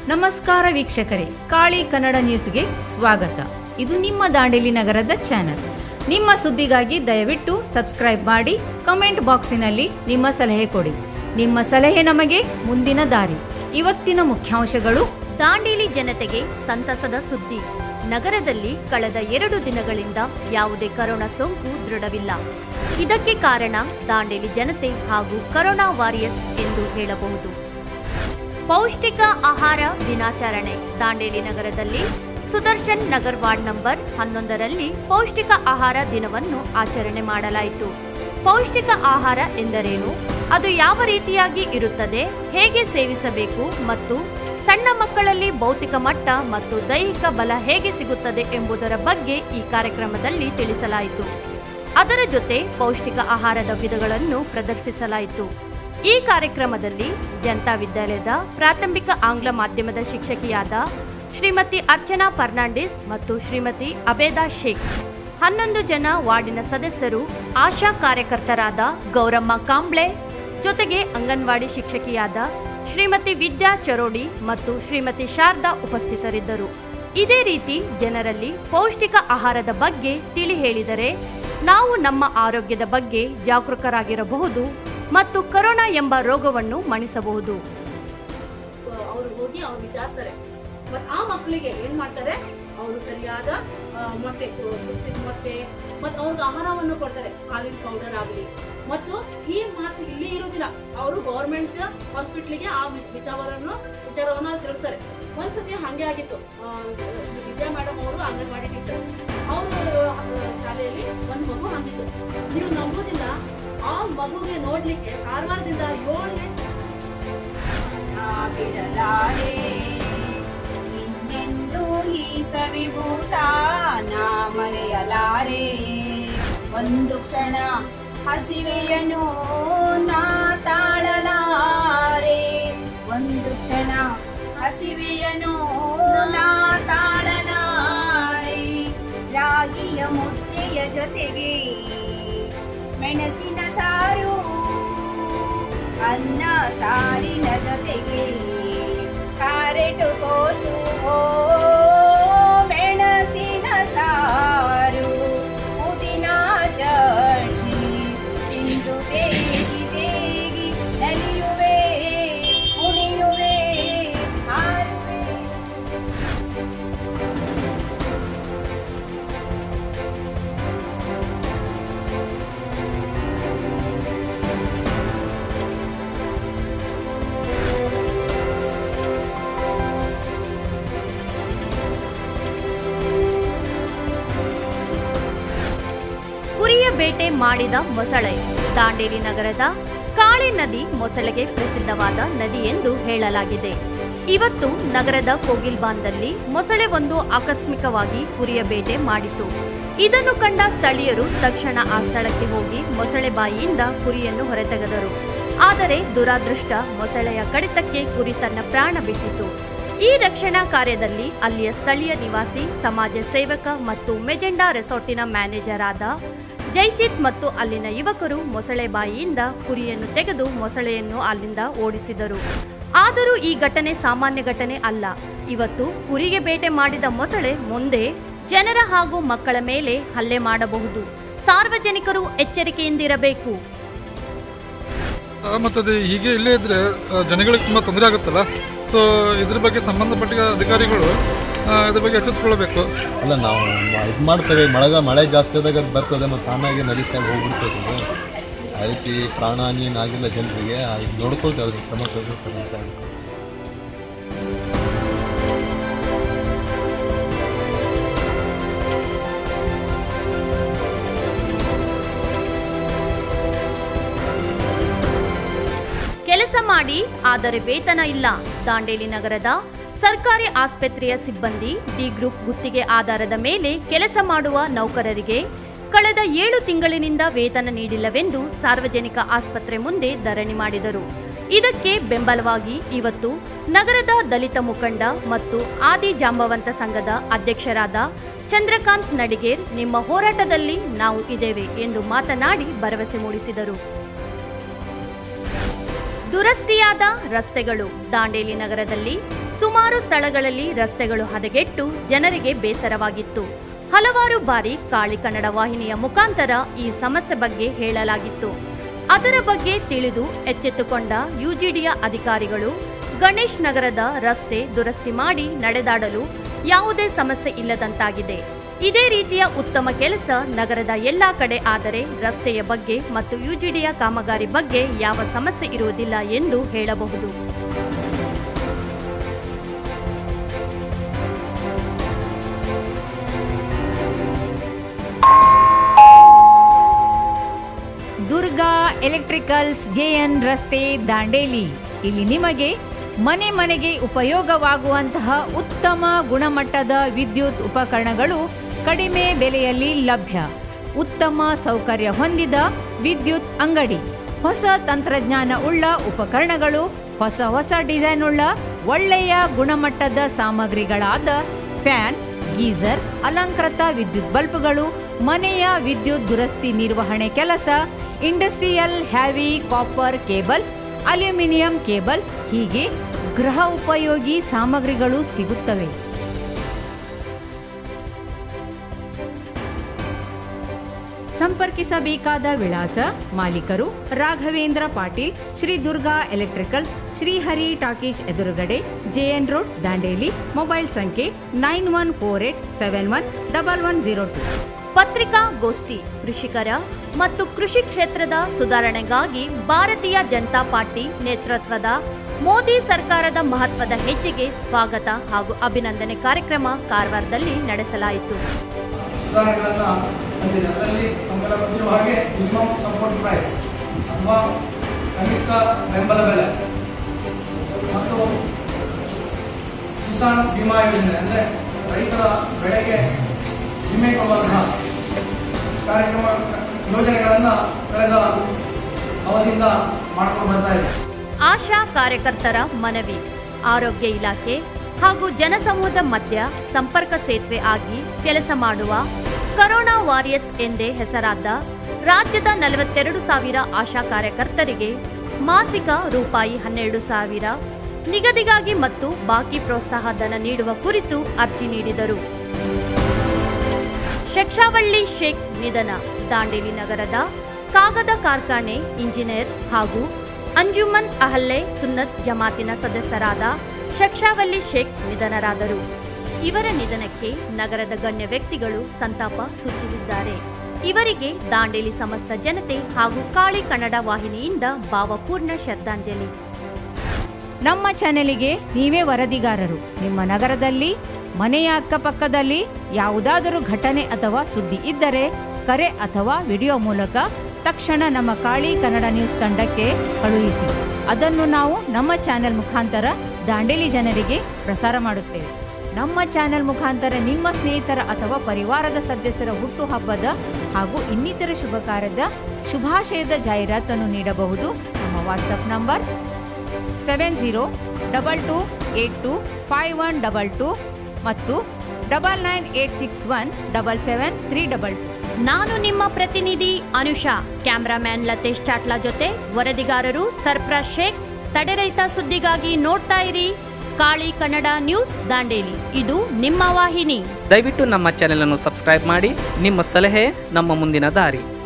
ನಮಸ್ಕಾರ ವೀಕ್ಷಕರೇ ಕಾಳಿ ಕನ್ನಡ ನ್ಯೂಸ್ಗೆ ಸ್ವಾಗತ ಇದು ನಿಮ್ಮ ದಾಂಡೇಲಿ ನಗರದ ಚಾನೆಲ್ ನಿಮ್ಮ ಸುದ್ದಿಗಾಗಿ ದಯವಿಟ್ಟು ಸಬ್ಸ್ಕ್ರೈಬ್ ಮಾಡಿ ಕಮೆಂಟ್ ಬಾಕ್ಸಿನಲ್ಲಿ ನಿಮ್ಮ ಸಲಹೆ ಕೊಡಿ ನಿಮ್ಮ ಸಲಹೆ ನಮಗೆ ಮುಂದಿನ ದಾರಿ ಇವತ್ತಿನ ಮುಖ್ಯಾಂಶಗಳು ದಾಂಡೇಲಿ ಜನತೆಗೆ ಸಂತಸದ ಸುದ್ದಿ ನಗರದಲ್ಲಿ ಕಳೆದ ಎರಡು ದಿನಗಳಿಂದ ಯಾವುದೇ ಕರೋನಾ ಸೋಂಕು ದೃಢವಿಲ್ಲ ಇದಕ್ಕೆ ಕಾರಣ ದಾಂಡೇಲಿ ಜನತೆ ಹಾಗೂ ಕರೋನಾ ವಾರಿಯರ್ಸ್ ಎಂದು ಹೇಳಬಹುದು ಪೌಷ್ಟಿಕ ಆಹಾರ ದಿನಾಚರಣೆ ದಾಂಡೇಲಿ ನಗರದಲ್ಲಿ ಸುದರ್ಶನ್ ನಗರ್ ವಾರ್ಡ್ ನಂಬರ್ ಹನ್ನೊಂದರಲ್ಲಿ ಪೌಷ್ಟಿಕ ಆಹಾರ ದಿನವನ್ನು ಆಚರಣೆ ಮಾಡಲಾಯಿತು ಪೌಷ್ಟಿಕ ಆಹಾರ ಎಂದರೇನು ಅದು ಯಾವ ರೀತಿಯಾಗಿ ಇರುತ್ತದೆ ಹೇಗೆ ಸೇವಿಸಬೇಕು ಮತ್ತು ಸಣ್ಣ ಮಕ್ಕಳಲ್ಲಿ ಭೌತಿಕ ಮಟ್ಟ ಮತ್ತು ದೈಹಿಕ ಬಲ ಹೇಗೆ ಸಿಗುತ್ತದೆ ಎಂಬುದರ ಬಗ್ಗೆ ಈ ಕಾರ್ಯಕ್ರಮದಲ್ಲಿ ತಿಳಿಸಲಾಯಿತು ಅದರ ಜೊತೆ ಪೌಷ್ಟಿಕ ಆಹಾರದ ವಿಧಗಳನ್ನು ಪ್ರದರ್ಶಿಸಲಾಯಿತು ಈ ಕಾರ್ಯಕ್ರಮದಲ್ಲಿ ಜನತಾ ವಿದ್ಯಾಲಯದ ಪ್ರಾಥಮಿಕ ಆಂಗ್ಲ ಮಾಧ್ಯಮದ ಶಿಕ್ಷಕಿಯಾದ ಶ್ರೀಮತಿ ಅರ್ಚನಾ ಫರ್ನಾಂಡಿಸ್ ಮತ್ತು ಶ್ರೀಮತಿ ಅಬೇದಾ ಶೇಖ್ ಹನ್ನೊಂದು ಜನ ವಾರ್ಡಿನ ಸದಸ್ಯರು ಆಶಾ ಕಾರ್ಯಕರ್ತರಾದ ಗೌರಮ್ಮ ಕಾಂಬ್ಳೆ ಜೊತೆಗೆ ಅಂಗನವಾಡಿ ಶಿಕ್ಷಕಿಯಾದ ಶ್ರೀಮತಿ ವಿದ್ಯಾ ಚರೋಡಿ ಮತ್ತು ಶ್ರೀಮತಿ ಶಾರದಾ ಉಪಸ್ಥಿತರಿದ್ದರು ಇದೇ ರೀತಿ ಜನರಲ್ಲಿ ಪೌಷ್ಟಿಕ ಆಹಾರದ ಬಗ್ಗೆ ತಿಳಿ ಹೇಳಿದರೆ ನಾವು ನಮ್ಮ ಆರೋಗ್ಯದ ಬಗ್ಗೆ ಜಾಗರೂಕರಾಗಿರಬಹುದು ಮತ್ತು ಕರೋನಾ ಎಂಬ ರೋಗವನ್ನು ಮಣಿಸಬಹುದು ಅವ್ರು ಹೋಗಿ ಅವ್ರು ವಿಚಾರಿಸ್ತಾರೆ ಮತ್ ಆ ಮಕ್ಕಳಿಗೆ ಏನ್ ಮಾಡ್ತಾರೆ ಅವರು ಸರಿಯಾದ ಆ, ಮೊಟ್ಟೆ ಕುದಿಸಿದ ಮೊಟ್ಟೆ ಮತ್ ಅವ್ರಿಗೆ ಆಹಾರವನ್ನು ಕೊಡ್ತಾರೆ ಹಾಲಿನ ಪೌಡರ್ ಆಗಲಿ ಮತ್ತು ಈ ಮಾತು ಇಲ್ಲಿ ಇರೋದಿಲ್ಲ ಅವರು ಗೌರ್ಮೆಂಟ್ ಹಾಸ್ಪಿಟ್ಲಿಗೆ ಆ ವಿ- ವಿಚಾರವನ್ನು ವಿಚಾರವನ್ನು ತಿಳಿಸ್ತಾರೆ ಒಂದ್ಸತಿ ಹಂಗೆ ಆಗಿತ್ತು ಆ, ವಿದ್ಯಾ ಮೇಡಮ್ ಅವರು ಅಂಗನವಾಡಿ ಟೀಚರ್ ಅವರು ಶಾಲೆಯಲ್ಲಿ ಒಂದ್ ಮಗು ಹಂಗಿತ್ತು ನೀವು ನಂಬೋದಿಲ್ಲ ಆ ಮಗುಗೆ ನೋಡ್ಲಿಕ್ಕೆ ಕಾರವಾರದಿಂದ ಏಳನೇ ನಾ ಬಿಡಲಾರೆ ಇನ್ನೆಂದು ಈ ಸವಿಬೂಟ ನಾ ಮರೆಯಲಾರೆ ಒಂದು ಕ್ಷಣ ಹಸಿವೆಯನು ನಾ ತಾಳಲಾರೆ ಒಂದು ಕ್ಷಣ ಹಸಿವೆಯನು ನಾ ತಾಳಲಾರೆ ರಾಗಿಯ ಮುದ್ದೆಯ ಜೊತೆಗೆ ಮೆಣಸಿನ ಸಾರು ಅನ್ನ ಸಾರಿನ ಜೊತೆಗೆ ಕಾರೆಟು ಕೋಸು ಓ ಮೆಣಸಿನ ಸಾರು ಪುದಿನ ಚಟ್ನಿ ತಿಂದು ತೇಗಿ ತೇಗಿ ನಲಿಯುವೆ ಕುಣಿಯುವೆ ಹಾರುವೆ ಕುರಿಯ ಬೇಟೆ ಮಾಡಿದ ಮೊಸಳೆ ದಾಂಡೇಲಿ ನಗರದ ಕಾಳಿ ನದಿ ಮೊಸಳೆಗೆ ಪ್ರಸಿದ್ಧವಾದ ನದಿ ಎಂದು ಹೇಳಲಾಗಿದೆ ಇವತ್ತು ನಗರದ ಕೋಗಿಲ್ಬಾನ್ದಲ್ಲಿ ಮೊಸಳೆ ಒಂದು ಆಕಸ್ಮಿಕವಾಗಿ ಕುರಿಯ ಬೇಟೆ ಮಾಡಿತು ಇದನ್ನು ಕಂಡ ಸ್ಥಳೀಯರು ತಕ್ಷಣ ಆ ಸ್ಥಳಕ್ಕೆ ಹೋಗಿ ಮೊಸಳೆ ಬಾಯಿಯಿಂದ ಕುರಿಯನ್ನು ಹೊರತೆಗೆದರು ಆದರೆ ದುರಾದೃಷ್ಟ ಮೊಸಳೆಯ ಕಡಿತಕ್ಕೆ ಕುರಿ ತನ್ನ ಪ್ರಾಣ ಬಿಟ್ಟಿತು ಈ ರಕ್ಷಣಾ ಕಾರ್ಯದಲ್ಲಿ ಅಲ್ಲಿಯ ಸ್ಥಳೀಯ ನಿವಾಸಿ ಸಮಾಜ ಸೇವಕ ಮತ್ತು ಮೆಜೆಂಡಾ ರೆಸಾರ್ಟಿನ ಮ್ಯಾನೇಜರ್ ಆದ ಜೈಚಿತ್ ಮತ್ತು ಅಲ್ಲಿನ ಯುವಕರು ಮೊಸಳೆ ಬಾಯಿಯಿಂದ ಕುರಿಯನ್ನು ತೆಗೆದು ಮೊಸಳೆಯನ್ನು ಅಲ್ಲಿಂದ ಓಡಿಸಿದರು ಆದರೂ ಈ ಘಟನೆ ಸಾಮಾನ್ಯ ಘಟನೆ ಅಲ್ಲ ಇವತ್ತು ಕುರಿಗೆ ಬೇಟೆ ಮಾಡಿದ ಮೊಸಳೆ ಮುಂದೆ ಜನರ ಹಾಗೂ ಮಕ್ಕಳ ಮೇಲೆ ಹಲ್ಲೆ ಮಾಡಬಹುದು ಸಾರ್ವಜನಿಕರು ಎಚ್ಚರಿಕೆಯಿಂದಿರಬೇಕು ಆ, ಮತ್ತು ಅದು ಹೀಗೆ ಇಲ್ಲೇ ಇದ್ರೆ ಆ, ಜನಗಳಿಗೆ ತುಂಬ ತೊಂದರೆ ಆಗುತ್ತಲ್ಲ ಸೊ ಇದ್ರ ಬಗ್ಗೆ ಸಂಬಂಧಪಟ್ಟ ಅಧಿಕಾರಿಗಳು ಆ, ಇದ್ರ ಬಗ್ಗೆ ಎಚ್ಚೆತ್ತುಕೊಳ್ಬೇಕು ಅಲ್ಲ ನಾವು ಇದು ಮಾಡ್ತೇವೆ ಮಳೆಗ ಮಳೆ ಜಾಸ್ತಿ ಆದಾಗ ಅದು ಬರ್ತದೆ ಮತ್ತು ತಾನಾಗಿ ನದಿ ಸೈಡ್ ಹೋಗ್ಬಿಡ್ತದೆ ಆ ರೀತಿ ಪ್ರಾಣಹಾನಿ ಏನಾಗಿಲ್ಲ ಜನರಿಗೆ ಅದು ನೋಡ್ಕೊಳ್ತೇವೆ ಅದ್ರ ಕ್ರಮ ತಗೋತಾರೆ ಅಂತ ಹೇಳಿ. ಕೆಲಸ ಮಾಡಿ ಆದರೆ ವೇತನ ಇಲ್ಲ ದಾಂಡೇಲಿ ನಗರದ ಸರ್ಕಾರಿ ಆಸ್ಪತ್ರೆಯ ಸಿಬ್ಬಂದಿ ಡಿ ಗ್ರೂಪ್ ಗುತ್ತಿಗೆ ಆಧಾರದ ಮೇಲೆ ಕೆಲಸ ಮಾಡುವ ನೌಕರರಿಗೆ ಕಳೆದ ಏಳು ತಿಂಗಳಿನಿಂದ ವೇತನ ನೀಡಿಲ್ಲವೆಂದು ಸಾರ್ವಜನಿಕ ಆಸ್ಪತ್ರೆ ಮುಂದೆ ಧರಣಿ ಮಾಡಿದರು ಇದಕ್ಕೆ ಬೆಂಬಲವಾಗಿ ಇವತ್ತು ನಗರದ ದಲಿತ ಮುಖಂಡ ಮತ್ತು ಆದಿ ಜಾಂಬವಂತ ಸಂಘದ ಅಧ್ಯಕ್ಷರಾದ ಚಂದ್ರಕಾಂತ್ ನಡಿಗೇರ್ ನಿಮ್ಮ ಹೋರಾಟದಲ್ಲಿ ನಾವು ಇದ್ದೇವೆ ಎಂದು ಮಾತನಾಡಿ ಭರವಸೆ ಮೂಡಿಸಿದರು ದುರಸ್ತಿಯಾದ ರಸ್ತೆಗಳು ದಾಂಡೇಲಿ ನಗರದಲ್ಲಿ ಸುಮಾರು ಸ್ಥಳಗಳಲ್ಲಿ ರಸ್ತೆಗಳು ಹದಗೆಟ್ಟು ಜನರಿಗೆ ಬೇಸರವಾಗಿತ್ತು ಹಲವಾರು ಬಾರಿ ಕಾಳಿ ಕನ್ನಡ ವಾಹಿನಿಯ ಮುಖಾಂತರ ಈ ಸಮಸ್ಯೆ ಬಗ್ಗೆ ಹೇಳಲಾಗಿತ್ತು ಅದರ ಬಗ್ಗೆ ತಿಳಿದು ಎಚ್ಚೆತ್ತುಕೊಂಡ ಯುಜಿಡಿಯ ಅಧಿಕಾರಿಗಳು ಗಣೇಶ್ ನಗರದ ರಸ್ತೆ ದುರಸ್ತಿ ಮಾಡಿ ನಡೆದಾಡಲು ಯಾವುದೇ ಸಮಸ್ಯೆ ಇಲ್ಲದಂತಾಗಿದೆ ಇದೇ ರೀತಿಯ ಉತ್ತಮ ಕೆಲಸ ನಗರದ ಎಲ್ಲಾ ಕಡೆ ಆದರೆ ರಸ್ತೆಯ ಬಗ್ಗೆ ಮತ್ತು ಯುಜಿಡಿಯ ಕಾಮಗಾರಿ ಬಗ್ಗೆ ಯಾವ ಸಮಸ್ಯೆ ಇರುವುದಿಲ್ಲ ಎಂದು ಹೇಳಬಹುದು ದುರ್ಗಾ ಎಲೆಕ್ಟ್ರಿಕಲ್ಸ್ ಜೆಎನ್ ರಸ್ತೆ ದಾಂಡೇಲಿ ಇಲ್ಲಿ ನಿಮಗೆ ಮನೆ ಮನೆಗೆ ಉಪಯೋಗವಾಗುವಂತಹ ಉತ್ತಮ ಗುಣಮಟ್ಟದ ವಿದ್ಯುತ್ ಉಪಕರಣಗಳು ಕಡಿಮೆ ಬೆಲೆಯಲ್ಲಿ ಲಭ್ಯ ಉತ್ತಮ ಸೌಕರ್ಯ ಹೊಂದಿದ ವಿದ್ಯುತ್ ಅಂಗಡಿ ಹೊಸ ತಂತ್ರಜ್ಞಾನ ಉಳ್ಳ ಉಪಕರಣಗಳು ಹೊಸ ಹೊಸ ಡಿಸೈನ್ ಉಳ್ಳ ಒಳ್ಳೆಯ ಗುಣಮಟ್ಟದ ಸಾಮಗ್ರಿಗಳಾದ ಫ್ಯಾನ್ ಗೀಸರ್ ಅಲಂಕೃತ ವಿದ್ಯುತ್ ಬಲ್ಬ್ಗಳು ಮನೆಯ ವಿದ್ಯುತ್ ದುರಸ್ತಿ ನಿರ್ವಹಣೆ ಕೆಲಸ industrial heavy copper cables aluminium cables ಹೀಗೆ ಗೃಹ ಉಪಯೋಗಿ ಸಾಮಗ್ರಿಗಳು ಸಿಗುತ್ತವೆ ಸಂಪರ್ಕಿಸಬೇಕಾದ ವಿಳಾಸ ಮಾಲೀಕರು ರಾಘವೇಂದ್ರ ಪಾಟೀಲ್ ಶ್ರೀ ದುರ್ಗಾ ಎಲೆಕ್ಟ್ರಿಕಲ್ಸ್ ಶ್ರೀಹರಿ ಟಾಕೀಶ್ ಎದುರುಗಡೆ ಜೆಎನ್ ರೋಡ್ ದಾಂಡೇಲಿ ಮೊಬೈಲ್ ಸಂಖ್ಯೆ nine one four eight seven one double one zero two ಪತ್ರಿಕಾಗೋಷ್ಠಿ ಕೃಷಿಕರ ಮತ್ತು ಕೃಷಿ ಕ್ಷೇತ್ರದ ಸುಧಾರಣೆಗಾಗಿ ಭಾರತೀಯ ಜನತಾ ಪಾರ್ಟಿ ನೇತೃತ್ವದ ಮೋದಿ ಸರ್ಕಾರದ ಮಹತ್ವದ ಹೆಜ್ಜೆಗೆ ಸ್ವಾಗತ ಹಾಗೂ ಅಭಿನಂದನೆ ಕಾರ್ಯಕ್ರಮ ಕಾರವಾರದಲ್ಲಿ ನಡೆಸಲಾಯಿತು ಸುಧಾರಣೆಗಳನ್ನ ತಂದಿದೆ ಅದರಲ್ಲಿ ನಮ್ಮೆಲ್ಲ ಗೊತ್ತಿರುವ ಹಾಗೆ ಮಿನಿಮಮ್ ಸಪೋರ್ಟ್ ಪ್ರೈಸ್ ಅಥವಾ ಕನಿಷ್ಠ ಬೆಂಬಲ ಬೆಲೆ ಮತ್ತು ಕಿಸಾನ್ ವಿಮಾ ಯೋಜನೆ ಅಂದ್ರೆ ರೈತರ ಬೆಳೆಗೆ ವಿಮೆ ಕೊಡುವಂತಹ ಕಾರ್ಯಕ್ರಮ ಯೋಜನೆಗಳನ್ನ ಕಳೆದ ಅವಧಿಯಿಂದ ಮಾಡ್ಕೊಂಡು ಬರ್ತಾ ಇದೆ ಆಶಾ ಕಾರ್ಯಕರ್ತರ ಮನವಿ ಆರೋಗ್ಯ ಇಲಾಖೆ ಹಾಗೂ ಜನಸಮೂಹದ ಮಧ್ಯ ಸಂಪರ್ಕ ಸೇತುವೆ ಆಗಿ ಕೆಲಸ ಮಾಡುವ ಕರೋನಾ ವಾರಿಯರ್ಸ್ ಎಂದೇ ಹೆಸರಾದ ರಾಜ್ಯದ ನಲವತ್ತೆರಡು ಸಾವಿರ ಆಶಾ ಕಾರ್ಯಕರ್ತರಿಗೆ ಮಾಸಿಕ ರೂಪಾಯಿ ಹನ್ನೆರಡು ಸಾವಿರ ನಿಗದಿಗಾಗಿ ಮತ್ತು ಬಾಕಿ ಪ್ರೋತ್ಸಾಹ ಧನ ನೀಡುವ ಕುರಿತು ಅರ್ಜಿ ನೀಡಿದರು ಶಕ್ಷಾವಳ್ಳಿ ಶೇಖ್ ನಿಧನ ದಾಂಡೇಲಿ ನಗರದ ಕಾಗದ ಕಾರ್ಖಾನೆ ಇಂಜಿನಿಯರ್ ಹಾಗೂ ಅಂಜುಮನ್ ಅಹಲ್ಲೆ ಸುನ್ನತ್ ಜಮಾತಿನ ಸದಸ್ಯರಾದ ಶಕ್ಷಾವಲ್ಲಿ ಶೇಖ್ ನಿಧನರಾದರು ಇವರ ನಿಧನಕ್ಕೆ ನಗರದ ಗಣ್ಯ ವ್ಯಕ್ತಿಗಳು ಸಂತಾಪ ಸೂಚಿಸಿದ್ದಾರೆ ಇವರಿಗೆ ದಾಂಡೇಲಿ ಸಮಸ್ತ ಜನತೆ ಹಾಗೂ ಕಾಳಿ ಕನ್ನಡ ವಾಹಿನಿಯಿಂದ ಭಾವಪೂರ್ಣ ಶ್ರದ್ಧಾಂಜಲಿ ನಮ್ಮ ಚಾನೆಲಿಗೆ ನೀವೇ ವರದಿಗಾರರು ನಿಮ್ಮ ನಗರದಲ್ಲಿ ಮನೆಯ ಅಕ್ಕಪಕ್ಕದಲ್ಲಿ ಯಾವುದಾದರೂ ಘಟನೆ ಅಥವಾ ಸುದ್ದಿ ಇದ್ದರೆ ಕರೆ ಅಥವಾ ವಿಡಿಯೋ ಮೂಲಕ ತಕ್ಷಣ ನಮ್ಮ ಕಾಳಿ ಕನ್ನಡ ನ್ಯೂಸ್ ತಂಡಕ್ಕೆ ಕಳುಹಿಸಿ ಅದನ್ನು ನಾವು ನಮ್ಮ ಚಾನೆಲ್ ಮುಖಾಂತರ ದಾಂಡೇಲಿ ಜನರಿಗೆ ಪ್ರಸಾರ ಮಾಡುತ್ತೇವೆ ನಮ್ಮ ಚಾನೆಲ್ ಮುಖಾಂತರ ನಿಮ್ಮ ಸ್ನೇಹಿತರ ಅಥವಾ ಪರಿವಾರದ ಸದಸ್ಯರ ಹುಟ್ಟುಹಬ್ಬದ ಹಾಗೂ ಇನ್ನಿತರ ಶುಭ ಕಾರ್ಯದ ಶುಭಾಶಯದ ಜಾಹೀರಾತನ್ನು ನೀಡಬಹುದು ನಮ್ಮ WhatsApp number seven zero double two eight two five one double two ಮತ್ತು double nine eight six one double seven three double two ನಾನು ನಿಮ್ಮ ಪ್ರತಿನಿಧಿ ಅನುಷಾ ಕ್ಯಾಮ್ರಾಮ್ಯಾನ್ ಲತೇಶ್ ಚಾಟ್ಲಾ ಜೊತೆ ವರದಿಗಾರರು ಸರ್ಪ್ರಾಜ್ ಶೇಖ್ ತಡೆರಹಿತ ಸುದ್ದಿಗಾಗಿ ನೋಡ್ತಾ ಇರಿ ಕಾಳಿ ಕನ್ನಡ ನ್ಯೂಸ್ ದಾಂಡೇಲಿ ಇದು ನಿಮ್ಮ ವಾಹಿನಿ ದಯವಿಟ್ಟು ನಮ್ಮ ಚಾನೆಲ್ ಅನ್ನು ಸಬ್ಸ್ಕ್ರೈಬ್ ಮಾಡಿ ನಿಮ್ಮ ಸಲಹೆ ನಮ್ಮ ಮುಂದಿನ ದಾರಿ